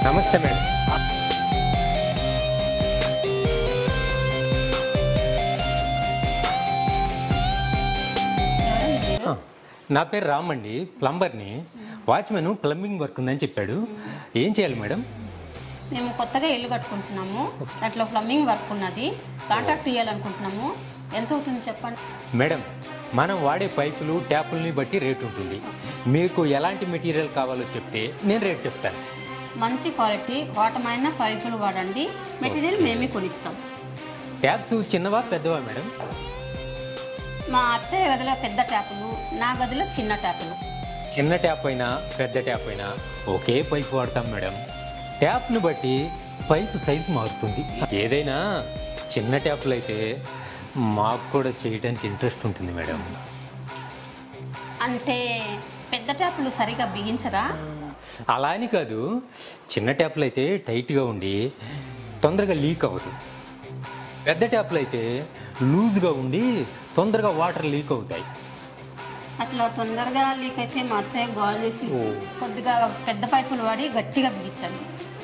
నమస్తే మేడం ఆ, నా పేరు రామ్ అండి ప్లంబర్ని వాచ్మెన్ ప్లంబింగ్ వర్క్ ఉందని చెప్పాడు ఏం చేయాలి మేడం మేము కొత్తగా ఇల్లు కట్టుకుంటున్నాము దాంట్లో ప్లంబింగ్ వర్క్ ఉన్నది కాంట్రాక్ట్ ఇవ్వాలనుకుంటున్నాము ఎంత అవుతుంది చెప్పండి మేడం మనం వాడే పైపులు ట్యాపుల్ని బట్టి రేట్ ఉంటుంది మీకు ఎలాంటి మెటీరియల్ కావాలో చెప్తే నేను రేట్ చెప్తాను మంచి క్వాలిటీ వాటమైన పైపులు వాడండి మెటీరియల్ మేమే కొనిస్తాం ట్యాప్స్ చిన్నవా పెద్దవా మేడం మా అత్తయ్య గదిలో పెద్ద ట్యాపులు నా గదిలో చిన్న ట్యాపులు చిన్న ట్యాప్ అయినా పెద్ద ట్యాప్ అయినా ఒకే పైపు వాడతాం మేడం ట్యాప్ను బట్టి పైపు సైజు మారుతుంది ఏదైనా చిన్న ట్యాపులు అయితే మాకు కూడా చేయడానికి ఇంట్రెస్ట్ ఉంటుంది మేడం అంటే పెద్ద ట్యాపులు సరిగా బిగించరా అలా అని కాదు చిన్న ట్యాప్లు అయితే టైట్గా ఉండి తొందరగా లీక్ అవ్వదు పెద్ద ట్యాప్లు అయితే లూజ్గా ఉండి తొందరగా వాటర్ లీక్ అవుతాయి అట్లా తొందరగా లీక్ అయితే మా అత్తయ్య గోల్ చేసి ఓ. కొద్దిగా పెద్ద పైపులు వాడి గట్టిగా బిగించండి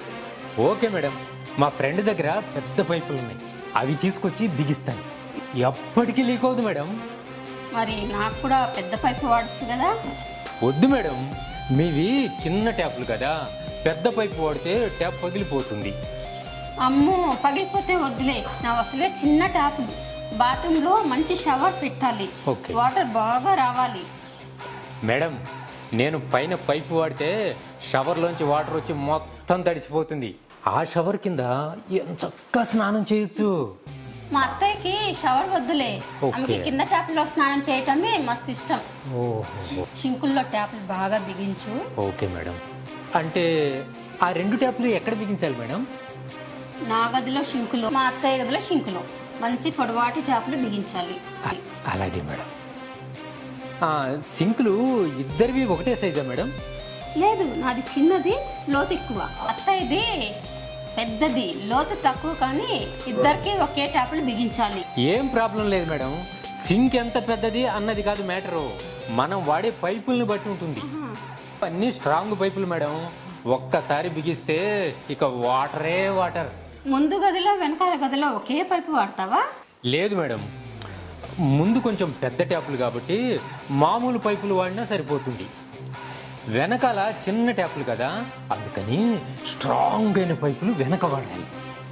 ఓకే మేడం మా ఫ్రెండ్ దగ్గర పెద్ద పైపులు ఉన్నాయి అవి తీసుకొచ్చి బిగిస్తాను ఎప్పటికీ లీక్ అవ్వదు మేడం మరి నాకు కూడా పెద్ద పైపు వాడచ్చు కదా వద్దు మేడం మీవి చిన్న ట్యాప్లు కదా పెద్ద పైపు వాడితే ట్యాప్ పగిలిపోతుంది అమ్మో పగిలిపోతే వద్దులే నా అసలే చిన్న ట్యాప్ బాత్రూమ్ లో మంచి షవర్ పెట్టాలి ఓకే. వాటర్ బాగా రావాలి మేడం నేను పైన పైపు వాడితే షవర్లోంచి వాటర్ వచ్చి మొత్తం తడిసిపోతుంది ఆ షవర్ కింద ఎంత చక్కగా స్నానం చేయొచ్చు మా అత్తయ్యకి షవర్ వద్దులే ఓకే. ఆమెకి కింద ట్యాప్లో స్నానం చేయటమే మస్తు ఇష్టం ఓహో షింకుల్లో ట్యాప్లు బాగా బిగించు ఓకే మేడం అంటే ఆ రెండు ట్యాప్లు ఎక్కడ బిగించాలి మేడం నా గదిలో షింకులో మా అత్తయ్య గదిలో షింకులో మంచి పొడవాటి ట్యాప్లు బిగించాలి అ- అలాగే మేడం ఆ, సింకులు ఇద్దరివి ఒకటే సైజా మేడం లేదు నాది చిన్నది లోతు ఎక్కువ అత్తయ్యది పెద్దది లోతు తక్కువ కానీ ఇద్దరికి ఒకే ట్యాప్లు బిగించాలి ఏం ప్రాబ్లం లేదు మేడం సింక్ ఎంత పెద్దది అన్నది కాదు మ్యాటరు మనం వాడే పైపుల్ని బట్టి ఉంటుంది అన్ని స్ట్రాంగ్ పైపులు మేడం ఒక్కసారి బిగిస్తే ఇక వాటరే వాటర్ ముందు గదిలో వెనకాల గదిలో ఒకే పైపు వాడతావా లేదు మేడం ముందు కొంచెం పెద్ద ట్యాపులు కాబట్టి మామూలు పైపులు వాడినా సరిపోతుంది వెనకాల చిన్న ట్యాపులు కదా అందుకని స్ట్రాంగ్ అయిన పైపులు వెనక వాడాలి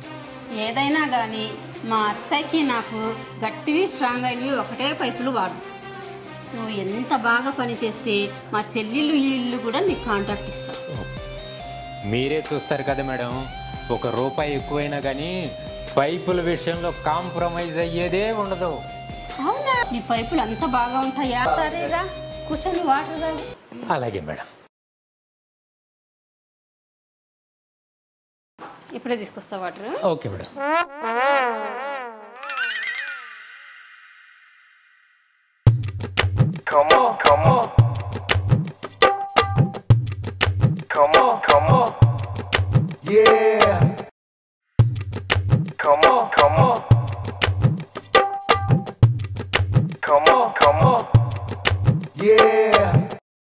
ఏదైనా కానీ మా అత్తయ్యకి నాకు గట్టివి స్ట్రాంగ్ అయినవి ఒకటే పైపులు వాడు నువ్వు ఎంత బాగా పని చేస్తే మా చెల్లెళ్ళు ఈ ఇల్లు కూడా నీకు కాంటాక్ట్ ఇస్తాను మీరే చూస్తారు కదా మేడం ఒక రూపాయి ఎక్కువైనా కానీ పైపుల విషయంలో కాంప్రమైజ్ అయ్యేదే ఉండదు అవునా నీ పైపులు అంత బాగా ఉంటాయా సరేరా కూర్చొని వాటర్ తాగు. అలాగే మేడం ఇప్పుడే తీసుకొస్తా water okay madam Come on, come on. Come on, come on. Yeah. Come on, come on. Come on, come on. Yeah.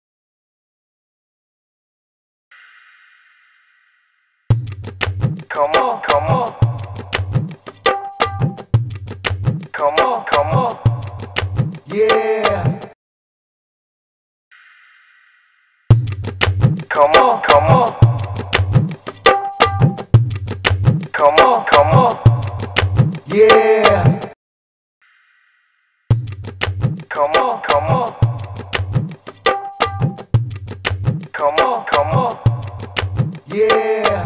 Come on, come on. Come on, come on. Yeah. Come on, come on. Come on, come on. Yeah. Come on, come on. Come on, come on. Yeah.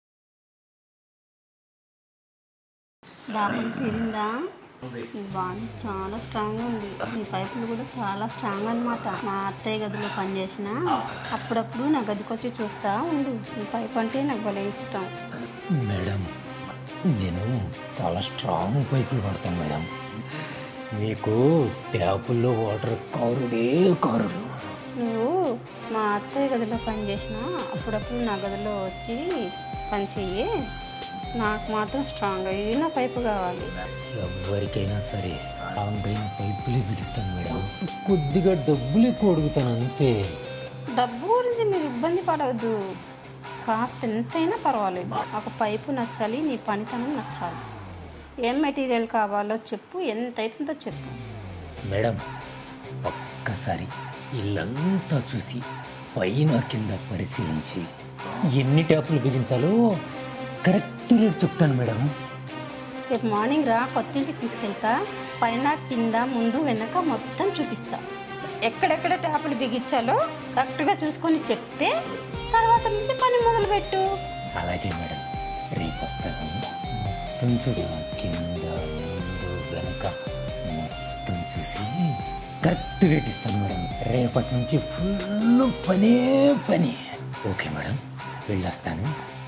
దాపం తీరిందా బాగుంది చాలా strong ఉంది ఈ పైపులు కూడా చాలా strong అన్నమాట మా అత్తయ్య గదిలో పనిచేసిన అప్పుడప్పుడు నా గదికి వచ్చి చూస్తా ఉండు ఈ పైప్ అంటే నాకు భలే ఇష్టం మేడం నేను చాలా స్ట్రాంగ్ పైపులు వాడతాను మేడం మీకు ట్యాపుల్లో వాటర్ కారుడే కారుడు నువ్వు మా అత్తయ్య గదిలో పనిచేసిన అప్పుడప్పుడు నా గదిలో వచ్చి పని చెయ్యి నాకు మాత్రం స్ట్రాంగ్ అయిన పైపు కావాలి ఎవరికైనా సరే స్ట్రాంగ్ అయిన పైపులే పిలుస్తాను మేడం కొద్దిగా డబ్బులు ఎక్కువ అడుగుతాను అంతే డబ్బు గురించి మీరు ఇబ్బంది పడవద్దు కాస్ట్ ఎంతైనా పర్వాలేదు ఒక పైపు నచ్చాలి నీ పనితనం నచ్చాలి ఏం మెటీరియల్ కావాలో చెప్పు ఎంత అవుతుందో చెప్పు మేడం ఒక్కసారి ఇల్లంతా చూసి పైన కింద పరిశీలించి ఎన్ని ట్యాపులు బిగించాలో కరెక్ట్ రేట్ చెప్తాను మేడం రేపు మార్నింగ్ రా కొత్త ఇంటికి తీసుకెళ్తా పైన కింద ముందు వెనక మొత్తం చూపిస్తా ఎక్కడెక్కడ ట్యాపులు బిగించాలో కరెక్ట్గా చూసుకొని చెప్తే తర్వాత నుంచి పని మొదలుపెట్టు అలాగే మేడం రేపు వస్తాను మొత్తం చూసి కింద ముందు వెనక మొత్తం చూసి కరెక్ట్ రేట్ ఇస్తాను మేడం రేపటి నుంచి ఫుల్ పనే పని ఓకే మేడం వెళ్ళొస్తాను